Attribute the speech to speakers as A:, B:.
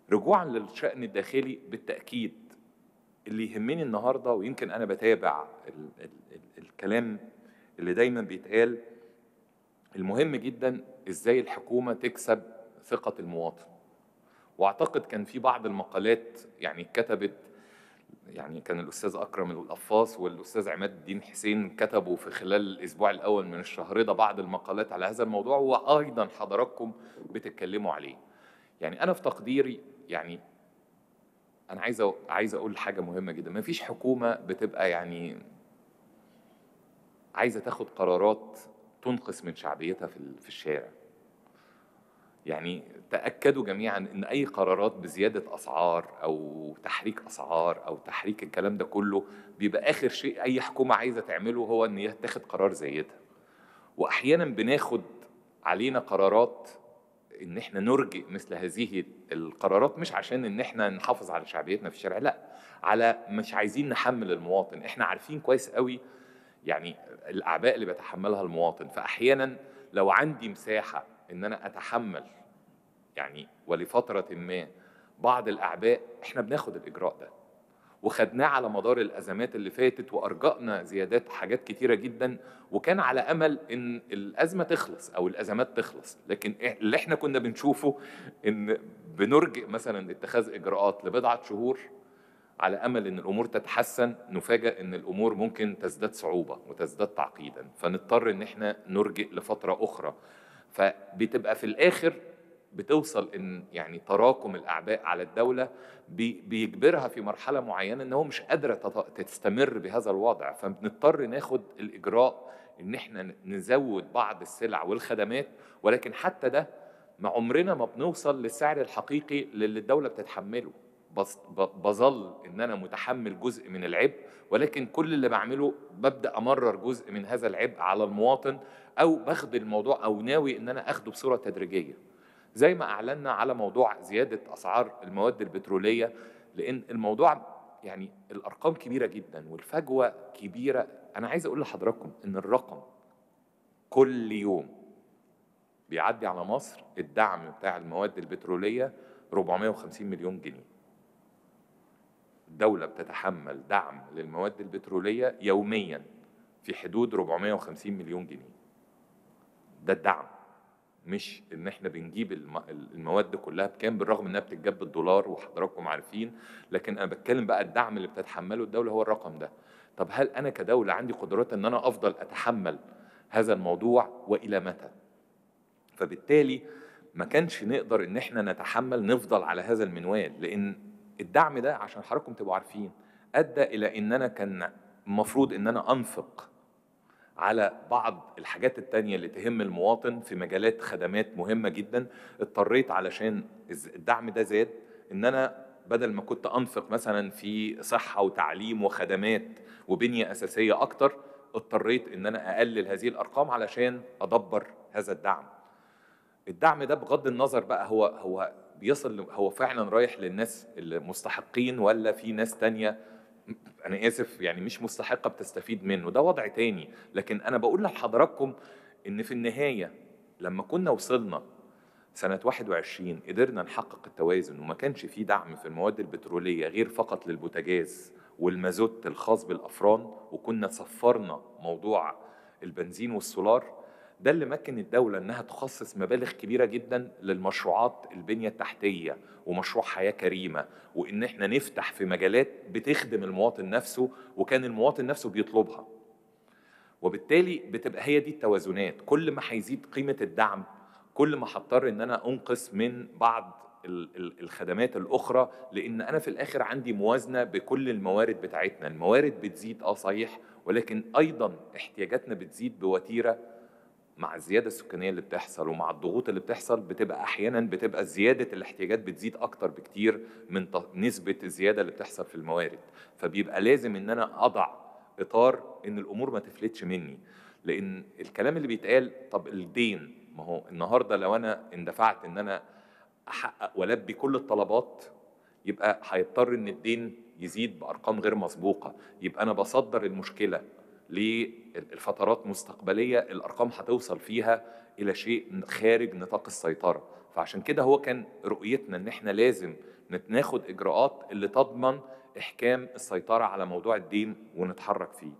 A: رجوعا للشأن الداخلي بالتأكيد اللي يهمني النهارده ويمكن انا بتابع ال ال ال الكلام اللي دايما بيتقال المهم جدا ازاي الحكومه تكسب ثقه المواطن واعتقد كان في بعض المقالات يعني اتكتبت يعني كان الاستاذ اكرم القفاص والاستاذ عماد الدين حسين كتبوا في خلال الاسبوع الاول من الشهر ده بعض المقالات على هذا الموضوع وايضا حضراتكم بتتكلموا عليه يعني انا في تقديري يعني انا عايز أ- عايز اقول حاجه مهمه جدا ما فيش حكومه بتبقى يعني عايزه تاخد قرارات تنقص من شعبيتها في ال- في الشارع يعني تاكدوا جميعا ان اي قرارات بزياده اسعار او تحريك اسعار او تحريك الكلام ده كله بيبقى اخر شيء اي حكومه عايزه تعمله هو ان هي تاخد قرار زي ده واحيانا بناخد علينا قرارات ان احنا نرجئ مثل هذه القرارات مش عشان ان احنا نحافظ على شعبيتنا في الشارع لا على مش عايزين نحمل المواطن احنا عارفين كويس قوي يعني الاعباء اللي بيتحملها المواطن فاحيانا لو عندي مساحه ان انا اتحمل يعني ولفتره ما بعض الاعباء احنا بناخد الاجراء ده وخدناه على مدار الازمات اللي فاتت وارجأنا زيادات حاجات كتيره جدا وكان على امل ان الازمه تخلص او الازمات تخلص لكن إح- اللي احنا كنا بنشوفه ان بنرجئ مثلا اتخاذ اجراءات لبضعه شهور على امل ان الامور تتحسن نفاجئ ان الامور ممكن تزداد صعوبه وتزداد تعقيدا فنضطر ان احنا نرجئ لفتره اخرى فبتبقى في الاخر بتوصل ان يعني تراكم الاعباء على الدوله بي- بيجبرها في مرحله معينه ان هو مش قادره تت- تستمر بهذا الوضع فبنضطر ناخد الاجراء ان احنا نزود بعض السلع والخدمات ولكن حتى ده ما عمرنا ما بنوصل للسعر الحقيقي اللي الدوله بتتحمله بس ب- بظل ان انا متحمل جزء من العبء ولكن كل اللي بعمله ببدا امرر جزء من هذا العبء على المواطن او باخد الموضوع او ناوي ان انا اخده بصوره تدريجيه زي ما اعلنا على موضوع زياده اسعار المواد البتروليه لان الموضوع يعني الارقام كبيره جدا والفجوه كبيره انا عايز اقول لحضراتكم ان الرقم كل يوم بيعدي على مصر الدعم بتاع المواد البتروليه 450 مليون جنيه الدولة بتتحمل دعم للمواد البترولية يوميا في حدود 450 مليون جنيه ده الدعم مش ان احنا بنجيب الم- المواد كلها بكام بالرغم انها بتتجاب بالدولار وحضراتكم عارفين لكن انا بتكلم بقى الدعم اللي بتتحمله الدوله هو الرقم ده طب هل انا كدوله عندي قدرات ان انا افضل اتحمل هذا الموضوع والى متى فبالتالي ما كانش نقدر ان احنا نتحمل نفضل على هذا المنوال لان الدعم ده عشان حضراتكم تبقوا عارفين ادى الى ان انا كان المفروض ان انا انفق على بعض الحاجات التانية اللي تهم المواطن في مجالات خدمات مهمة جدا اضطريت علشان الز- الدعم ده زاد ان انا بدل ما كنت انفق مثلا في صحة وتعليم وخدمات وبنية اساسية اكتر اضطريت ان انا اقلل هذه الارقام علشان ادبر هذا الدعم الدعم ده بغض النظر بقى هو هو بيصل هو فعلا رايح للناس المستحقين ولا في ناس تانية انا اسف يعني مش مستحقه بتستفيد منه ده وضع تاني لكن انا بقول لحضراتكم ان في النهايه لما كنا وصلنا سنة 21 قدرنا نحقق التوازن وما كانش في دعم في المواد البترولية غير فقط للبوتاجاز والمازوت الخاص بالأفران وكنا صفرنا موضوع البنزين والسولار ده اللي مكن الدولة إنها تخصص مبالغ كبيرة جدا للمشروعات البنية التحتية ومشروع حياة كريمة وإن إحنا نفتح في مجالات بتخدم المواطن نفسه وكان المواطن نفسه بيطلبها وبالتالي بتبقى هي دي التوازنات كل ما هيزيد قيمة الدعم كل ما هضطر ان انا انقص من بعض ال- ال- الخدمات الاخرى لان انا في الاخر عندي موازنه بكل الموارد بتاعتنا الموارد بتزيد اه صحيح ولكن ايضا احتياجاتنا بتزيد بوتيره مع الزياده السكانيه اللي بتحصل ومع الضغوط اللي بتحصل بتبقى احيانا بتبقى زياده الاحتياجات بتزيد اكتر بكتير من ط- نسبه الزياده اللي بتحصل في الموارد فبيبقى لازم ان انا اضع اطار ان الامور ما تفلتش مني لان الكلام اللي بيتقال طب الدين ما هو النهارده لو انا اندفعت ان انا احقق والبي كل الطلبات يبقى هيضطر ان الدين يزيد بارقام غير مسبوقه يبقى انا بصدر المشكله للفترات مستقبليه الارقام هتوصل فيها الى شيء خارج نطاق السيطره فعشان كده هو كان رؤيتنا ان احنا لازم نت- ناخد اجراءات اللي تضمن احكام السيطره على موضوع الدين ونتحرك فيه